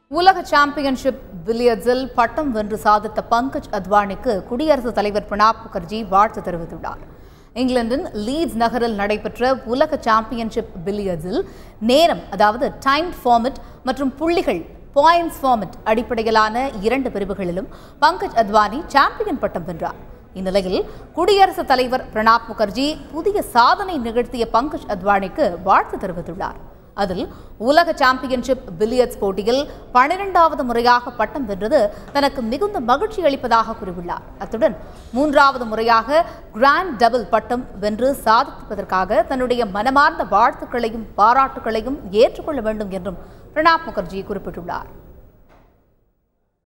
உலக சாம்பியன்ஷிப் பில்லியர்ட்ஸில் பட்டம் வென்று சாதித்த பங்கஜ் அத்வானிக்கு குடியரசுத் தலைவர் பிரணாப் முகர்ஜி வாழ்த்து தெரிவித்துள்ளார் இங்கிலாந்தின் லீட்ஸ் நகரில் நடைபெற்ற உலக சாம்பியன்ஷிப் பில்லியர்ட்ஸில் நேரம் அதாவது டைம் ஃபார்மெட் மற்றும் புள்ளிகள் பாயிண்ட்ஸ் ஃபார்மெட் அடிப்படையிலான இரண்டு பிரிவுகளிலும் பங்கஜ் அத்வானி சாம்பியன் பட்டம் வென்றார் இந்நிலையில் குடியரசுத் தலைவர் பிரணாப் முகர்ஜி புதிய சாதனை நிகழ்த்திய பங்கஜ் அத்வானிக்கு வாழ்த்து தெரிவித்துள்ளார் அதில் உலக சாம்பியன்ஷிப் பில்லியர்ட்ஸ் போட்டியில் பனிரெண்டாவது முறையாக பட்டம் வென்றது தனக்கு மிகுந்த மகிழ்ச்சி அளிப்பதாக கூறியுள்ளார் அத்துடன் மூன்றாவது முறையாக கிராண்ட் டபுள் பட்டம் வென்று சாதிப்பதற்காக தன்னுடைய மனமார்ந்த வாழ்த்துக்களையும் பாராட்டுகளையும் ஏற்றுக்கொள்ள வேண்டும் என்றும் பிரணாப் முகர்ஜி குறிப்பிட்டுள்ளார்